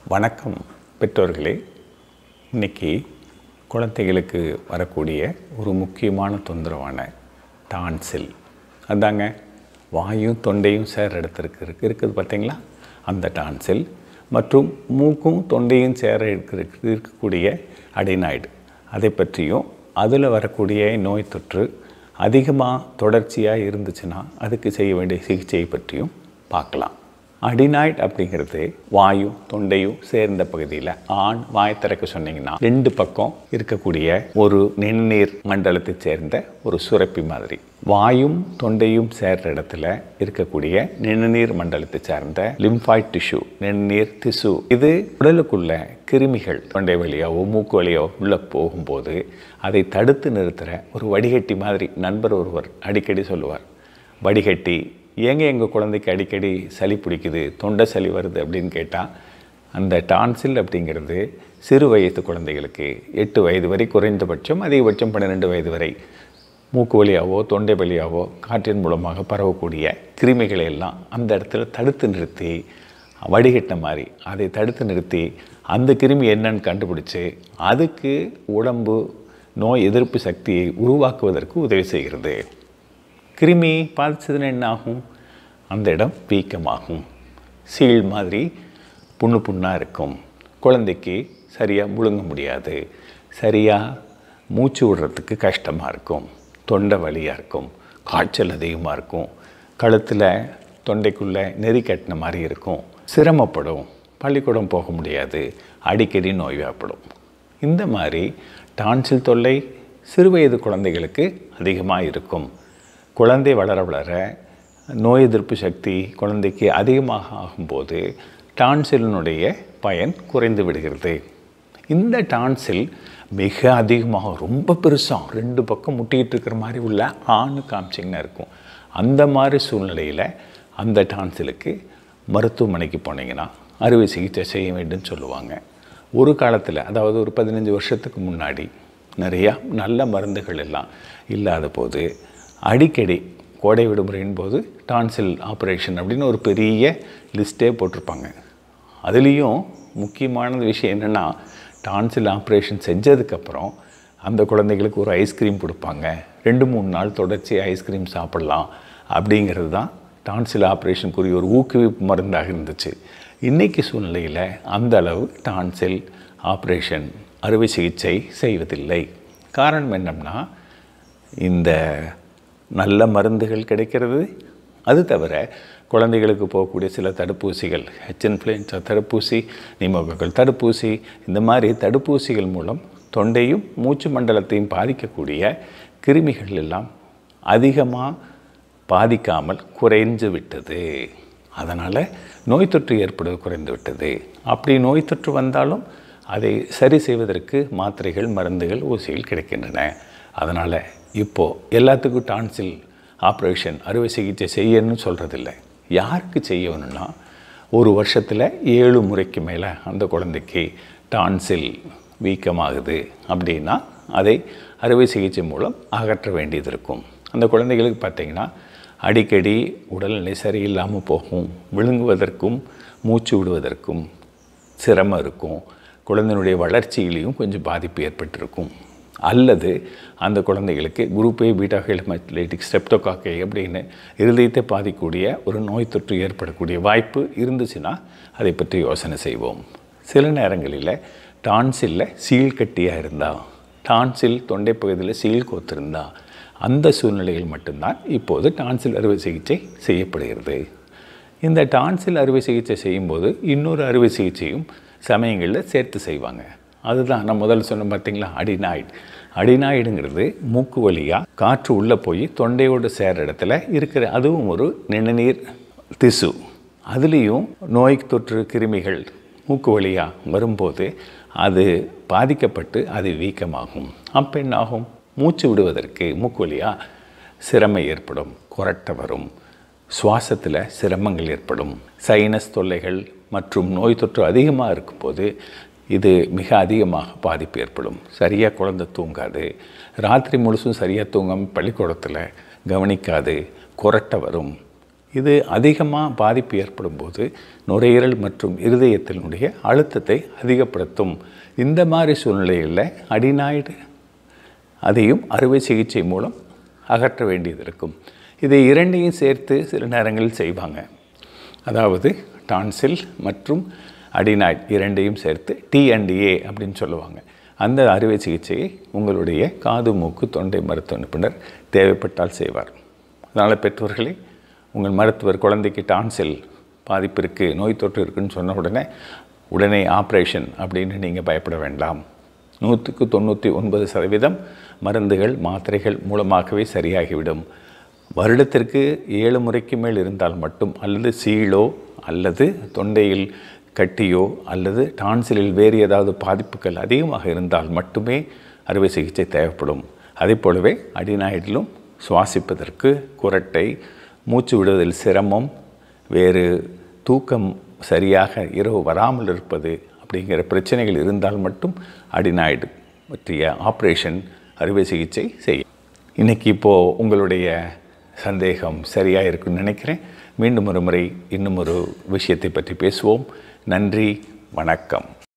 வணக்கம் பெற்றோர்களே இன்னைக்கு குழந்தைகளுக்கு வரக்கூடிய ஒரு முக்கியமான தொந்தரவான டான்சில் அதாங்க வாயும் தொண்டையும் சேர இடத்திற்கு இருக்கு இருக்குது பார்த்தீங்களா அந்த டான்சில் மற்றும் மூக்கும் தொண்டையும் சேர இருக்கிற இருக்கக்கூடிய அடினாய்டு அதை பற்றியும் அதில் வரக்கூடிய நோய் தொற்று அதிகமாக தொடர்ச்சியாக இருந்துச்சுன்னா அதுக்கு செய்ய வேண்டிய சிகிச்சையை பற்றியும் பார்க்கலாம் அடினாய்ட் அப்படிங்கிறது வாயும் தொண்டையும் சேர்ந்த பகுதியில் ஆண் வாய் திறக்க சொன்னீங்கன்னா ரெண்டு பக்கம் இருக்கக்கூடிய ஒரு நிணநீர் மண்டலத்தை சேர்ந்த ஒரு சுரப்பி மாதிரி வாயும் தொண்டையும் சேர்ற இடத்துல இருக்கக்கூடிய நிணநீர் மண்டலத்தை சேர்ந்த லிம்ஃபாய்ட் டிஷ்யூ நிணநீர் திசு இது உடலுக்குள்ள கிருமிகள் தொண்டை வழியாவோ மூக்கு வழியோ உள்ளே போகும்போது அதை தடுத்து நிறுத்துகிற ஒரு வடிகட்டி மாதிரி நண்பர் ஒருவர் அடிக்கடி சொல்லுவார் வடிகட்டி ஏங்க எங்கள் குழந்தைக்கு அடிக்கடி சளி பிடிக்குது தொண்டை சளி வருது அப்படின்னு கேட்டால் அந்த டான்சில் அப்படிங்கிறது சிறு வயது குழந்தைகளுக்கு எட்டு வயது வரை குறைந்தபட்சம் அதிகபட்சம் பன்னிரெண்டு வயது வரை மூக்கு வழியாவோ தொண்டை வழியாவோ காற்றின் மூலமாக பரவக்கூடிய கிருமிகளை எல்லாம் அந்த இடத்துல தடுத்து நிறுத்தி வடிகட்ட மாதிரி அதை தடுத்து நிறுத்தி அந்த கிருமி என்னன்னு கண்டுபிடிச்சு அதுக்கு உடம்பு நோய் எதிர்ப்பு சக்தியை உருவாக்குவதற்கு உதவி செய்கிறது கிருமி பாதிச்சதுன்னா என்ன ஆகும் அந்த இடம் வீக்கமாகும் சீழ் மாதிரி புண்ணு புண்ணாக இருக்கும் குழந்தைக்கு சரியாக முழுங்க முடியாது சரியாக மூச்சு விடுறதுக்கு கஷ்டமாக இருக்கும் தொண்டை வலியாக இருக்கும் காய்ச்சல் அதிகமாக இருக்கும் கழுத்தில் தொண்டைக்குள்ளே நெறி கட்டின மாதிரி இருக்கும் சிரமப்படும் பள்ளிக்கூடம் போக முடியாது அடிக்கடி நோய்வாப்படும் இந்த மாதிரி டான்சில் தொல்லை சிறுவயது குழந்தைகளுக்கு அதிகமாக இருக்கும் குழந்தை வளர வளர நோய் எதிர்ப்பு சக்தி குழந்தைக்கு அதிகமாக ஆகும்போது டான்சிலினுடைய பயன் குறைந்து விடுகிறது இந்த டான்சில் மிக அதிகமாக ரொம்ப பெருசாக ரெண்டு பக்கம் முட்டிக்கிட்டு இருக்கிற மாதிரி உள்ள ஆணு காமிச்சிங்கன்னா இருக்கும் அந்த மாதிரி சூழ்நிலையில் அந்த டான்சிலுக்கு மருத்துவமனைக்கு போனீங்கன்னா அறுவை சிகிச்சை செய்ய வேண்டும் சொல்லுவாங்க ஒரு காலத்தில் அதாவது ஒரு பதினஞ்சு வருஷத்துக்கு முன்னாடி நிறையா நல்ல மருந்துகள் எல்லாம் இல்லாத போது அடிக்கடி கோடை விடுமுறையின் போது டான்சில் ஆப்ரேஷன் அப்படின்னு ஒரு பெரிய லிஸ்ட்டே போட்டிருப்பாங்க அதுலேயும் முக்கியமான விஷயம் என்னென்னா டான்சில் ஆப்ரேஷன் செஞ்சதுக்கப்புறம் அந்த குழந்தைகளுக்கு ஒரு ஐஸ்கிரீம் கொடுப்பாங்க ரெண்டு மூணு நாள் தொடர்ச்சி ஐஸ்கிரீம் சாப்பிட்லாம் அப்படிங்கிறது தான் டான்சில் ஆப்ரேஷனுக்குரிய ஒரு ஊக்குவிப்பு மருந்தாக இருந்துச்சு இன்றைக்கி சூழ்நிலையில் அந்த அளவு டான்சில் ஆப்ரேஷன் அறுவை சிகிச்சை செய்வதில்லை காரணம் என்னம்னா இந்த நல்ல மருந்துகள் கிடைக்கிறது அது தவிர குழந்தைகளுக்கு போகக்கூடிய சில தடுப்பூசிகள் ஹெச் இன்ஃப்ளூயன்ஸா தடுப்பூசி நிமோகோக்கல் தடுப்பூசி இந்த மாதிரி தடுப்பூசிகள் மூலம் தொண்டையும் மூச்சு மண்டலத்தையும் பாதிக்கக்கூடிய கிருமிகள் எல்லாம் அதிகமாக பாதிக்காமல் குறைஞ்சு விட்டது அதனால் நோய் தொற்று ஏற்படுவது குறைந்து விட்டது அப்படி நோய் தொற்று வந்தாலும் அதை சரி செய்வதற்கு மாத்திரைகள் மருந்துகள் ஊசிகள் கிடைக்கின்றன அதனால் இப்போது எல்லாத்துக்கும் டான்சில் ஆப்ரேஷன் அறுவை சிகிச்சை செய்யணும்னு சொல்கிறதில்ல யாருக்கு செய்யணும்னா ஒரு வருஷத்தில் ஏழு முறைக்கு மேலே அந்த குழந்தைக்கு டான்சில் வீக்கமாகுது அப்படின்னா அதை அறுவை சிகிச்சை மூலம் அகற்ற வேண்டியது இருக்கும் அந்த குழந்தைகளுக்கு பார்த்திங்கன்னா அடிக்கடி உடல்நிலை சரியில்லாமல் போகும் விழுங்குவதற்கும் மூச்சு விடுவதற்கும் சிரமம் இருக்கும் குழந்தையினுடைய வளர்ச்சியிலையும் கொஞ்சம் பாதிப்பு ஏற்பட்டிருக்கும் அல்லது அந்த குழந்தைகளுக்கு குரூப் ஏ பீட்டா ஹெல்மெட்லேட்டிக் ஸ்டெப்டோகாக்கை அப்படின்னு இருதயத்தை பாதிக்கக்கூடிய ஒரு நோய் தொற்று ஏற்படக்கூடிய வாய்ப்பு இருந்துச்சுன்னா அதை பற்றி யோசனை செய்வோம் சில நேரங்களில் டான்சிலில் சீல் கட்டியாக இருந்தால் டான்சில் தொண்டை பகுதியில் சீல் கோத்திருந்தா அந்த சூழ்நிலையில் மட்டும்தான் இப்போது டான்சில் அறுவை சிகிச்சை செய்யப்படுகிறது இந்த டான்சில் அறுவை சிகிச்சை செய்யும்போது இன்னொரு அறுவை சிகிச்சையும் சமயங்களில் சேர்த்து செய்வாங்க அதுதான் நான் முதல்ல சொன்ன பார்த்தீங்களா அடிநாய்டு அடிநாய்டுங்கிறது மூக்கு வழியாக காற்று உள்ளே போய் தொண்டையோடு சேர இடத்துல இருக்கிற அதுவும் ஒரு நிணநீர் திசு அதுலேயும் நோய் தொற்று கிருமிகள் மூக்கு வழியாக வரும்போது அது பாதிக்கப்பட்டு அது வீக்கமாகும் அப்போ என்னாகும் மூச்சு விடுவதற்கு மூக்கு வழியாக சிரமம் ஏற்படும் குரட்டை வரும் சுவாசத்தில் சிரமங்கள் ஏற்படும் சைனஸ் தொல்லைகள் மற்றும் நோய் தொற்று அதிகமாக இருக்கும்போது இது மிக அதிகமாக பாதிப்பு ஏற்படும் சரியாக குழந்தை தூங்காது ராத்திரி முழுசும் சரியாக தூங்காமல் பள்ளிக்கூடத்தில் கவனிக்காது குரட்டை வரும் இது அதிகமாக பாதிப்பு ஏற்படும் போது நுரையீரல் மற்றும் இருதயத்தினுடைய அழுத்தத்தை அதிகப்படுத்தும் இந்த மாதிரி சூழ்நிலையில் அடினாய்டு அதையும் அறுவை சிகிச்சை மூலம் அகற்ற வேண்டியது இருக்கும் இதை இரண்டையும் சேர்த்து சில நேரங்களில் செய்வாங்க அதாவது டான்சில் மற்றும் அடினாய்ட் இரண்டையும் சேர்த்து டிஎன்டிஏ அப்படின்னு சொல்லுவாங்க அந்த அறுவை சிகிச்சையை உங்களுடைய காது மூக்கு தொண்டை மருத்துவ நிபுணர் தேவைப்பட்டால் செய்வார் அதனால் பெற்றோர்களே உங்கள் மருத்துவர் குழந்தைக்கு டான்சில் பாதிப்பு இருக்குது நோய் தொற்று இருக்குன்னு சொன்ன உடனே உடனே ஆப்ரேஷன் அப்படின்னு நீங்கள் பயப்பட வேண்டாம் நூற்றுக்கு தொண்ணூற்றி ஒன்பது சதவீதம் மருந்துகள் மாத்திரைகள் மூலமாகவே சரியாகிவிடும் வருடத்திற்கு ஏழு முறைக்கு மேல் இருந்தால் மட்டும் அல்லது சீழோ அல்லது தொண்டையில் கட்டியோ அல்லது டான்சிலில் வேறு ஏதாவது பாதிப்புகள் அதிகமாக இருந்தால் மட்டுமே அறுவை சிகிச்சை தேவைப்படும் அதே போலவே அடிநாயிடிலும் சுவாசிப்பதற்கு குரட்டை மூச்சு விடுவதில் சிரமம் வேறு தூக்கம் சரியாக இரவு வராமல் இருப்பது அப்படிங்கிற பிரச்சனைகள் இருந்தால் மட்டும் அடிநாய்டு பற்றிய ஆப்ரேஷன் அறுவை சிகிச்சை செய்யும் இன்றைக்கி இப்போது உங்களுடைய சந்தேகம் சரியாக இருக்குன்னு நினைக்கிறேன் மீண்டும் ஒரு முறை இன்னும் ஒரு விஷயத்தை பற்றி பேசுவோம் நன்றி வணக்கம்